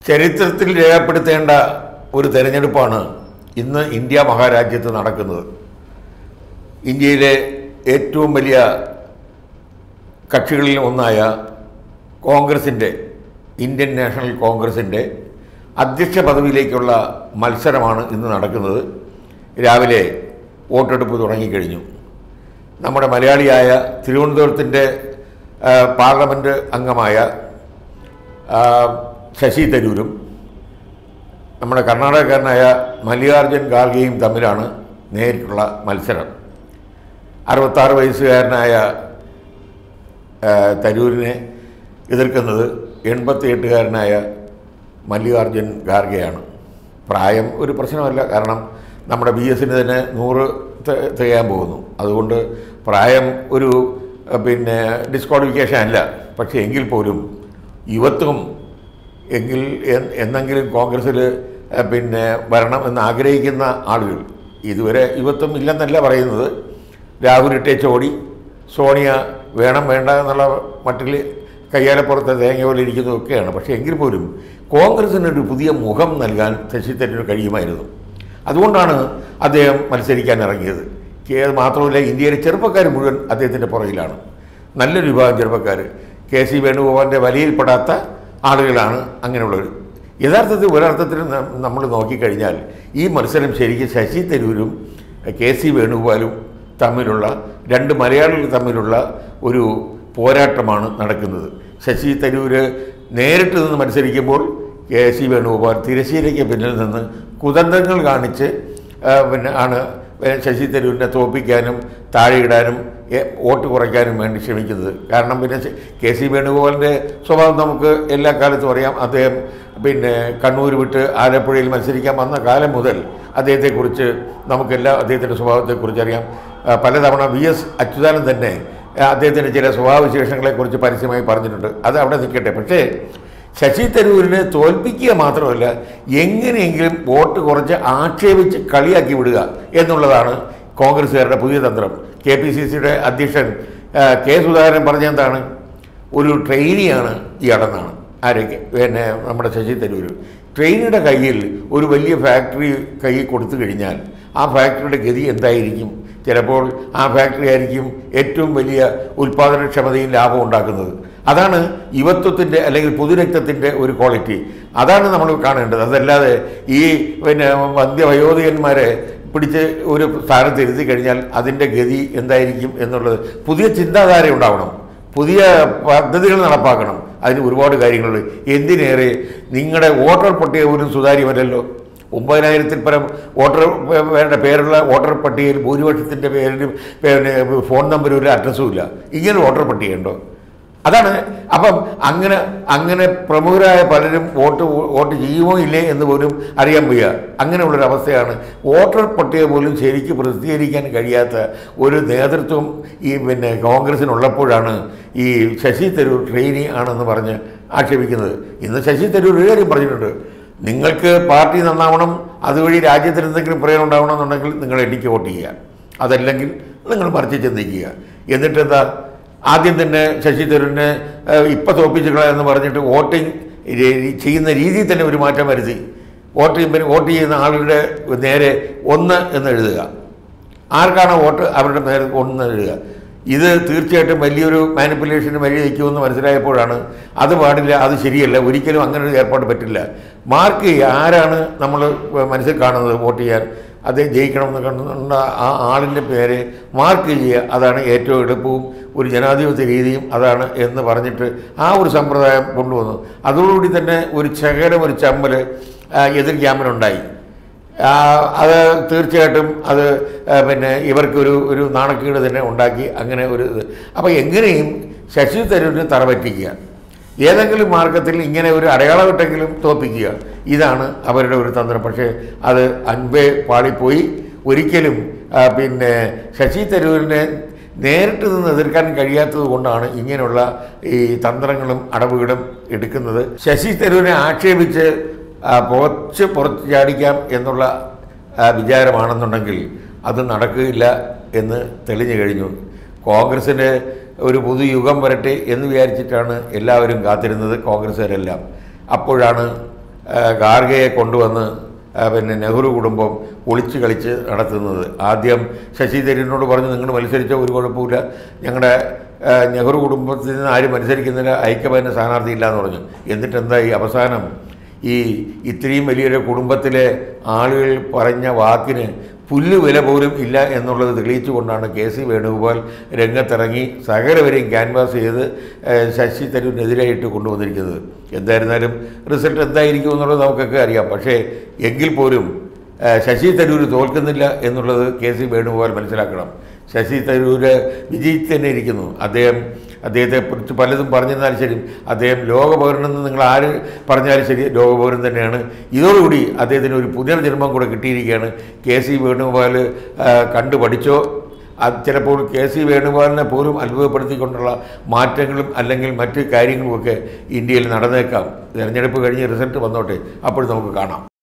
ചരിത്രത്തിൽ രേഖപ്പെടുത്തേണ്ട ഒരു തെരഞ്ഞെടുപ്പാണ് ഇന്ന് ഇന്ത്യ മഹാരാജ്യത്ത് നടക്കുന്നത് ഇന്ത്യയിലെ ഏറ്റവും വലിയ കക്ഷികളിൽ ഒന്നായ കോൺഗ്രസിൻ്റെ ഇന്ത്യൻ നാഷണൽ കോൺഗ്രസിൻ്റെ അധ്യക്ഷ പദവിയിലേക്കുള്ള മത്സരമാണ് ഇന്ന് നടക്കുന്നത് രാവിലെ വോട്ടെടുപ്പ് തുടങ്ങിക്കഴിഞ്ഞു നമ്മുടെ മലയാളിയായ തിരുവനന്തപുരത്തിൻ്റെ ആ, പാർലമെൻറ്റ് അംഗമായ ആ, ശശി തരൂരും നമ്മുടെ കർണാടകക്കാരനായ മല്ലികാർജുൻ ഖാർഗെയും തമ്മിലാണ് നേരിട്ടുള്ള മത്സരം അറുപത്താറ് വയസ്സുകാരനായ ആ, തരൂരിനെ എതിർക്കുന്നത് എൺപത്തി എട്ടുകാരനായ മല്ലികാർജുൻ ഖാർഗെയാണ് പ്രായം ഒരു പ്രശ്നമല്ല കാരണം നമ്മുടെ ബി എസിന് തന്നെ നൂറ് ത- തികയാൻ പോകുന്നു അതുകൊണ്ട് പ്രായം ഒരു ആ, പിന്നെ ഡിസ്ക്വാളിഫിക്കേഷൻ അല്ല പക്ഷേ എങ്കിൽ പോലും യുവത്വം എങ്കിൽ എ- എന്നെങ്കിലും കോൺഗ്രസ്സിൽ ആ, പിന്നെ വരണം എന്ന് ആഗ്രഹിക്കുന്ന ആളുകൾ ഇതുവരെ യുവത്വം ഇല്ലെന്നല്ല പറയുന്നത് രാഹുൽ ഇട്ടേച്ച് ഓടി സോണിയ വേണം വേണ്ട എന്നുള്ള മട്ടിൽ കയ്യാലപ്പുറത്തെ തേങ്ങ പോലെ ഇരിക്കുന്നതൊക്കെയാണ് പക്ഷേ എങ്കിൽ പോലും കോൺഗ്രസിന് ഒരു പുതിയ മുഖം നൽകാൻ ശശി തരൂരിന് കഴിയുമായിരുന്നു അതുകൊണ്ടാണ് അദ്ദേഹം മത്സരിക്കാൻ ഇറങ്ങിയത് കേ- മാത്രമല്ല ഇന്ത്യയിലെ ചെറുപ്പക്കാർ മുഴുവൻ അദ്ദേഹത്തിൻ്റെ പുറകിലാണ് നല്ലൊരു വിഭാഗം ചെറുപ്പക്കാർ കെ സി വേണുഗോപാലിൻ്റെ വലയിൽപ്പെടാത്ത ആളുകളാണ് അങ്ങനെയുള്ളവർ യഥാർത്ഥത്തിൽ ഒരർത്ഥത്തിൽ ന- നമ്മൾ നോക്കിക്കഴിഞ്ഞാൽ ഈ മത്സരം ശരിക്കും ശശി തരൂരും കെ സി വേണുഗോപാലും തമ്മിലുള്ള രണ്ട് മലയാളികൾ തമ്മിലുള്ള ഒരു പോരാട്ടമാണ് നടക്കുന്നത് ശശി തരൂര് നേരിട്ട് നിന്ന് മത്സരിക്കുമ്പോൾ കെ സി വേണുഗോപാൽ തിരശ്ശീലയ്ക്ക് പിന്നിൽ നിന്ന് കുതന്ത്രങ്ങൾ കാണിച്ച് ആ, പിന്നെ ആണ് ശശി തരൂരിനെ തോൽപ്പിക്കാനും താഴെയിടാനും എ- വോട്ട് കുറയ്ക്കാനും വേണ്ടി ശ്രമിക്കുന്നത് കാരണം പിന്നെ ശ- കെ സി വേണുഗോപാലിൻ്റെ സ്വഭാവം നമുക്ക് എല്ലാ കാലത്തും അറിയാം അദ്ദേഹം പിന്നെ കണ്ണൂർ വിട്ട് ആലപ്പുഴയിൽ മത്സരിക്കാൻ വന്ന കാലം മുതൽ അദ്ദേഹത്തെക്കുറിച്ച് നമുക്കെല്ലാം അദ്ദേഹത്തിൻ്റെ സ്വഭാവത്തെക്കുറിച്ച് അറിയാം ആ, പലതവണ വി എസ് അച്യുതാനന്ദൻ തന്നെ ആ, അദ്ദേഹത്തിൻ്റെ ചില സ്വഭാവവിശേഷങ്ങളെക്കുറിച്ച് പരസ്യമായി പറഞ്ഞിട്ടുണ്ട് അത് അവിടെ നിൽക്കട്ടെ പക്ഷേ ശശി തരൂരിനെ തോൽപ്പിക്കുക മാത്രമല്ല എങ്ങനെയെങ്കിലും വോട്ട് കുറച്ച് ആക്ഷേപിച്ച് കളിയാക്കി വിടുക എന്നുള്ളതാണ് കോൺഗ്രസ്സുകാരുടെ പുതിയ തന്ത്രം കെ പി സി സിയുടെ അധ്യക്ഷൻ ആ, കെ സുധാകരൻ പറഞ്ഞെന്താണ് ഒരു ട്രെയിനിയാണ് ഇയാളെന്നാണ് ആരൊക്കെ പിന്നെ നമ്മുടെ ശശി തരൂർ ട്രെയിനിയുടെ കയ്യിൽ ഒരു വലിയ ഫാക്ടറി കയ്യിൽ കൊടുത്തു കഴിഞ്ഞാൽ ആ ഫാക്ടറിയുടെ ഗതി എന്തായിരിക്കും ചിലപ്പോൾ ആ ഫാക്ടറി ആയിരിക്കും ഏറ്റവും വലിയ ഉൽപ്പാദനക്ഷമതയും ലാഭം ഉണ്ടാക്കുന്നത് അതാണ് യുവത്വത്തിൻ്റെ അല്ലെങ്കിൽ പൊതുരക്തത്തിൻ്റെ ഒരു ക്വാളിറ്റി അതാണ് നമ്മൾ കാണേണ്ടത് അതല്ലാതെ ഈ പിന്നെ വന്ധ്യവയോധികന്മാരെ പിടിച്ച് ഒരു സ്ഥാനത്ത് ഇരുത്തി കഴിഞ്ഞാൽ അതിൻ്റെ ഗതി എന്തായിരിക്കും എന്നുള്ളത് പുതിയ ചിന്താധാര ഉണ്ടാവണം പുതിയ പദ്ധതികൾ നടപ്പാക്കണം അതിന് ഒരുപാട് കാര്യങ്ങളുണ്ട് എന്തിനേറെ നിങ്ങളുടെ വോട്ടർ പട്ടിക പോലും സുതാര്യമല്ലല്ലോ ഒമ്പതിനായിരത്തിൽ പരം വോട്ടർ പേരുടെ പേരുള്ള വോട്ടർ പട്ടികയിൽ ഭൂരിപക്ഷത്തിൻ്റെ പേരിലും പിന്നെ ഫോൺ നമ്പരും ഇല്ല അഡ്രസ്സും ഇല്ല ഇങ്ങനെ വോട്ടർ പട്ടികയുണ്ടോ അതാണ് അപ്പം അങ്ങനെ അങ്ങനെ പ്രമുഖരായ പലരും വോട്ട് വോട്ട് ചെയ്യുമോ ഇല്ലേ എന്ന് പോലും അറിയാൻ വയ്യ അങ്ങനെയുള്ളൊരു അവസ്ഥയാണ് വോട്ടർ പട്ടിക പോലും ശരിക്ക് പ്രസിദ്ധീകരിക്കാൻ കഴിയാത്ത ഒരു നേതൃത്വം ഈ പിന്നെ കോൺഗ്രസിനുള്ളപ്പോഴാണ് ഈ ശശി തരൂർ ട്രെയിനി ആണെന്ന് പറഞ്ഞ് ആക്ഷേപിക്കുന്നത് ഇന്ന് ശശി തരൂർ ഒരു കാര്യം പറഞ്ഞിട്ടുണ്ട് നിങ്ങൾക്ക് പാർട്ടി നന്നാവണം അതുവഴി രാജ്യത്തിന് എന്തെങ്കിലും പ്രയോജനം ഉണ്ടാവണം എന്നുണ്ടെങ്കിൽ നിങ്ങൾ എനിക്ക് വോട്ട് ചെയ്യുക അതല്ലെങ്കിൽ നിങ്ങൾ മറിച്ച് ചിന്തിക്കുക എന്നിട്ട് എന്താ ആദ്യം തന്നെ ശശി തരൂരിനെ ഇപ്പം തോൽപ്പിച്ചുകള എന്ന് പറഞ്ഞിട്ട് വോട്ടിംഗ് രീ- ചെയ്യുന്ന രീതിയിൽ തന്നെ ഒരു മാറ്റം വരുത്തി വോട്ട് ചെയ്യുമ്പോൾ വോട്ട് ചെയ്യുന്ന ആളുടെ നേരെ ഒന്ന് എന്ന് എഴുതുക ആർക്കാണ് വോട്ട് അവരുടെ നേരെ ഒന്ന് എഴുതുക ഇത് തീർച്ചയായിട്ടും വലിയൊരു മാനിപ്പുലേഷന് വഴി വയ്ക്കുമെന്ന് മനസ്സിലായപ്പോഴാണ് അത് പാടില്ല അത് ശരിയല്ല ഒരിക്കലും അങ്ങനെ ഒരു ഏർപ്പാട് പറ്റില്ല മാർക്ക് ചെയ്യുക ആരാണ് നമ്മൾ മനസ്സിൽ കാണുന്നത് വോട്ട് ചെയ്യാൻ അദ്ദേഹം ജയിക്കണം എന്ന് കണ്ട ആ ആളിൻ്റെ പേര് മാർക്ക് ചെയ്യുക അതാണ് ഏറ്റവും എളുപ്പവും ഒരു ജനാധിപത്യ രീതിയും അതാണ് എന്ന് പറഞ്ഞിട്ട് ആ ഒരു സമ്പ്രദായം കൊണ്ടുവന്നു അതോടുകൂടി തന്നെ ഒരു ശകലം ഒരു ചമ്മൽ ആ, എതിർ ക്യാമ്പിനുണ്ടായി ആ, അത് തീർച്ചയായിട്ടും അത് ആ, പിന്നെ ഇവർക്കൊരു ഒരു നാണക്കേട് തന്നെ ഉണ്ടാക്കി അങ്ങനെ ഒരു ഇത് അപ്പോൾ എങ്ങനെയും ശശി തരൂരിനെ തറപറ്റിക്കുക ഏതെങ്കിലും മാർഗത്തിൽ ഇങ്ങനെ ഒരു അടയാളമിട്ടെങ്കിലും തോൽപ്പിക്കുക ഇതാണ് അവരുടെ ഒരു തന്ത്രം പക്ഷേ അത് അൻപേ പാളിപ്പോയി ഒരിക്കലും ആ, പിന്നെ ശശി തരൂരിനെ നേരിട്ട് നിന്ന് എതിർക്കാൻ കഴിയാത്തത് കൊണ്ടാണ് ഇങ്ങനെയുള്ള ഈ തന്ത്രങ്ങളും അടവുകളും എടുക്കുന്നത് ശശി തരൂരിനെ ആക്ഷേപിച്ച് ആ, പുറച്ച് പുറത്ത് ചാടിക്കാം എന്നുള്ള ആ, വിചാരമാണെന്നുണ്ടെങ്കിൽ അത് നടക്കുകയില്ല എന്ന് തെളിഞ്ഞു കഴിഞ്ഞു കോൺഗ്രസിന് ഒരു പുതുയുഗം വരട്ടെ എന്ന് വിചാരിച്ചിട്ടാണ് എല്ലാവരും കാത്തിരുന്നത് കോൺഗ്രസ്സുകാരെല്ലാം അപ്പോഴാണ് ആ, ഖാർഗെയെ കൊണ്ടുവന്ന് ആ, പിന്നെ നെഹ്റു കുടുംബം ഒളിച്ച് കളിച്ച് നടത്തുന്നത് ആദ്യം ശശി തരൂരിനോട് പറഞ്ഞു നിങ്ങൾ മത്സരിച്ച ഒരു കുഴപ്പമില്ല ഞങ്ങളുടെ ആ, നെഹ്റു കുടുംബത്തിൽ നിന്ന് ആരും മത്സരിക്കുന്നില്ല ഐക്യപതിന് സ്ഥാനാർത്ഥി ഇല്ല എന്ന് പറഞ്ഞു എന്നിട്ട് എന്തായി അവസാനം ഈ ഇത്രയും വലിയൊരു കുടുംബത്തിലെ ആളുകൾ പറഞ്ഞ വാക്കിന് പുല്ല് വില പോലും ഇല്ല എന്നുള്ളത് തെളിയിച്ചുകൊണ്ടാണ് കെ സി വേണുഗോപാൽ രംഗത്തിറങ്ങി സകലവരെയും ക്യാൻവാസ് ചെയ്ത് ഏഹ്, ശശി തരൂരിനെതിരായിട്ട് കൊണ്ടുവന്നിരിക്കുന്നത് എന്തായിരുന്നാലും റിസൾട്ട് എന്തായിരിക്കും എന്നുള്ളത് നമുക്കൊക്കെ അറിയാം പക്ഷേ എങ്കിൽ പോലും ഏഹ്, ശശി തരൂർ തോൽക്കുന്നില്ല എന്നുള്ളത് കെ സി വേണുഗോപാൽ മനസ്സിലാക്കണം ശശി തരൂര് വിജയിച്ച് തന്നെ ഇരിക്കുന്നു അദ്ദേഹം അദ്ദേഹത്തെ കുറിച്ച് പലതും പറഞ്ഞിരുന്നാലും ശരി അദ്ദേഹം ലോകപൗരനെന്ന് നിങ്ങൾ ആര് പറഞ്ഞാലും ശരി ലോകപൗരൻ തന്നെയാണ് ഇതോടുകൂടി അദ്ദേഹത്തിന് ഒരു പുനർജന്മം കൂടെ കിട്ടിയിരിക്കുകയാണ് കെ സി വേണുഗോപാൽ ആ, കണ്ടു പഠിച്ചോ അത് ചിലപ്പോൾ കെ സി വേണുഗോപാലിനെ പോലും അത്ഭുതപ്പെടുത്തിക്കൊണ്ടുള്ള മാറ്റങ്ങളും അല്ലെങ്കിൽ മറ്റ് കാര്യങ്ങളുമൊക്കെ ഇന്ത്യയിൽ നടന്നേക്കാം തിരഞ്ഞെടുപ്പ് കഴിഞ്ഞ് റിസൾട്ട് വന്നോട്ടെ അപ്പോൾ നമുക്ക് കാണാം